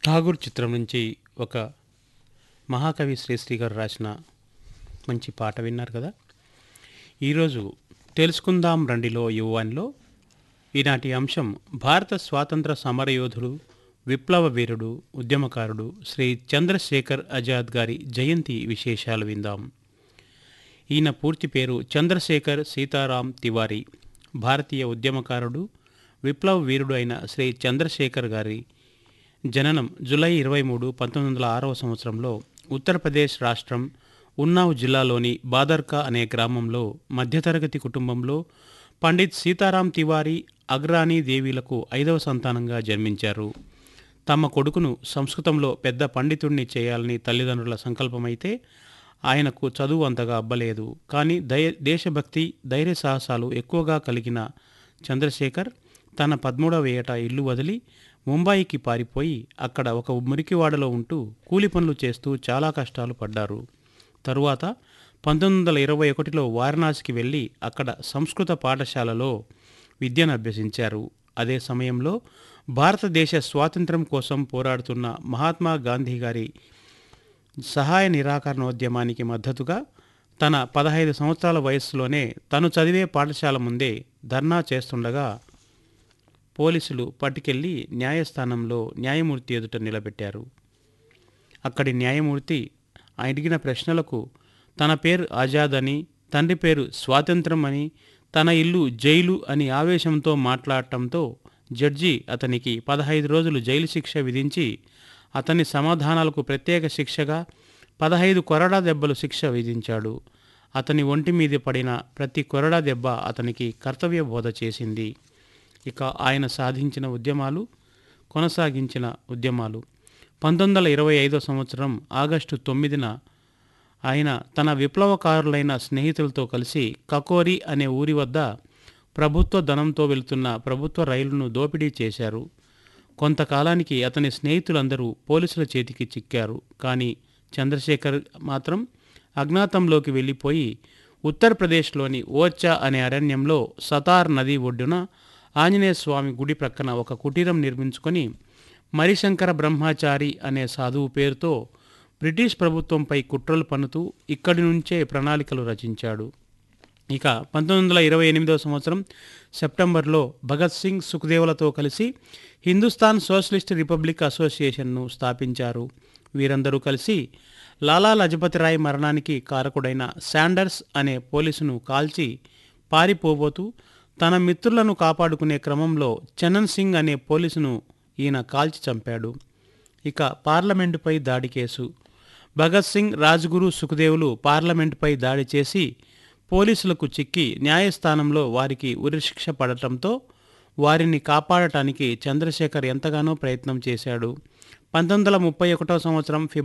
ఠాగూర్ చిత్రం నుంచి ఒక మహాకవి శ్రీశ్రీ గారు రాసిన మంచి పాట విన్నారు కదా ఈరోజు తెలుసుకుందాం రండిలో యువాన్లో ఈనాటి అంశం భారత స్వాతంత్ర సమరయోధుడు విప్లవ వీరుడు ఉద్యమకారుడు శ్రీ చంద్రశేఖర్ ఆజాద్ గారి జయంతి విశేషాలు విందాం ఈయన పూర్తి పేరు చంద్రశేఖర్ సీతారాం తివారీ భారతీయ ఉద్యమకారుడు విప్లవ వీరుడు అయిన శ్రీ చంద్రశేఖర్ గారి జననం జూలై ఇరవై మూడు పంతొమ్మిది వందల ఆరవ సంవత్సరంలో ఉత్తరప్రదేశ్ రాష్ట్రం ఉన్నావ్ జిల్లాలోని బాదర్కా అనే గ్రామంలో మధ్యతరగతి కుటుంబంలో పండిత్ సీతారాం తివారీ అగ్రానీ దేవీలకు ఐదవ సంతానంగా జన్మించారు తమ కొడుకును సంస్కృతంలో పెద్ద పండితుణ్ణి చేయాలని తల్లిదండ్రుల సంకల్పమైతే ఆయనకు చదువు అంతగా అబ్బలేదు కానీ దయ దేశభక్తి ధైర్య సాహసాలు ఎక్కువగా కలిగిన చంద్రశేఖర్ తన పదమూడవ ఏట ఇల్లు వదిలి ముంబాయికి పారిపోయి అక్కడ ఒక మురికివాడలో ఉంటూ కూలి పనులు చేస్తూ చాలా కష్టాలు పడ్డారు తరువాత పంతొమ్మిది వందల ఇరవై ఒకటిలో వారణాసికి వెళ్ళి అక్కడ సంస్కృత పాఠశాలలో విద్యను అభ్యసించారు అదే సమయంలో భారతదేశ స్వాతంత్ర్యం కోసం పోరాడుతున్న మహాత్మా గాంధీ గారి సహాయ నిరాకరణోద్యమానికి మద్దతుగా తన పదహైదు సంవత్సరాల వయస్సులోనే తను చదివే పాఠశాల ముందే ధర్నా చేస్తుండగా పోలీసులు పట్టుకెళ్లి న్యాయస్థానంలో న్యాయమూర్తి ఎదుట నిలబెట్టారు అక్కడి న్యాయమూర్తి అడిగిన ప్రశ్నలకు తన పేరు ఆజాద్ అని తండ్రి పేరు స్వాతంత్రం అని తన ఇల్లు జైలు అని ఆవేశంతో మాట్లాడటంతో జడ్జి అతనికి పదహైదు రోజులు జైలు శిక్ష విధించి అతని సమాధానాలకు ప్రత్యేక శిక్షగా పదహైదు కొరడా దెబ్బలు శిక్ష విధించాడు అతని ఒంటి మీద పడిన ప్రతి కొరడా దెబ్బ అతనికి కర్తవ్య బోధ చేసింది ఇక ఆయన సాధించిన ఉద్యమాలు కొనసాగించిన ఉద్యమాలు పంతొమ్మిది వందల ఇరవై ఐదో సంవత్సరం ఆగస్టు తొమ్మిదిన ఆయన తన విప్లవకారులైన స్నేహితులతో కలిసి కకోరి అనే ఊరి వద్ద ప్రభుత్వ ధనంతో వెళుతున్న ప్రభుత్వ రైలును దోపిడీ చేశారు కొంతకాలానికి అతని స్నేహితులందరూ పోలీసుల చేతికి చిక్కారు కానీ చంద్రశేఖర్ మాత్రం అజ్ఞాతంలోకి వెళ్ళిపోయి ఉత్తరప్రదేశ్లోని ఓర్చా అనే అరణ్యంలో సతార్ నది ఒడ్డున ఆంజనేయ స్వామి గుడి ప్రక్కన ఒక కుటీరం నిర్మించుకొని మరిశంకర బ్రహ్మచారి అనే సాధువు పేరుతో బ్రిటిష్ ప్రభుత్వంపై కుట్రలు పన్నుతూ ఇక్కడి నుంచే ప్రణాళికలు రచించాడు ఇక పంతొమ్మిది వందల ఇరవై ఎనిమిదవ సంవత్సరం సెప్టెంబర్లో భగత్ సింగ్ సుఖదేవులతో కలిసి హిందుస్థాన్ సోషలిస్ట్ రిపబ్లిక్ అసోసియేషన్ను స్థాపించారు వీరందరూ కలిసి లాలా లజపతిరాయ్ మరణానికి కారకుడైన శాండర్స్ అనే పోలీసును కాల్చి పారిపోబోతూ తన మిత్రులను కాపాడుకునే క్రమంలో చరణ్ సింగ్ అనే పోలీసును ఈయన కాల్చి చంపాడు ఇక పార్లమెంటుపై దాడి కేసు భగత్ సింగ్ రాజ్గురు సుఖదేవులు పార్లమెంటుపై దాడి చేసి పోలీసులకు చిక్కి న్యాయస్థానంలో వారికి ఉరిశిక్ష పడటంతో వారిని కాపాడటానికి చంద్రశేఖర్ ఎంతగానో ప్రయత్నం చేశాడు పంతొమ్మిది వందల ముప్పై ఒకటో సంవత్సరం ఫిబ్రవరి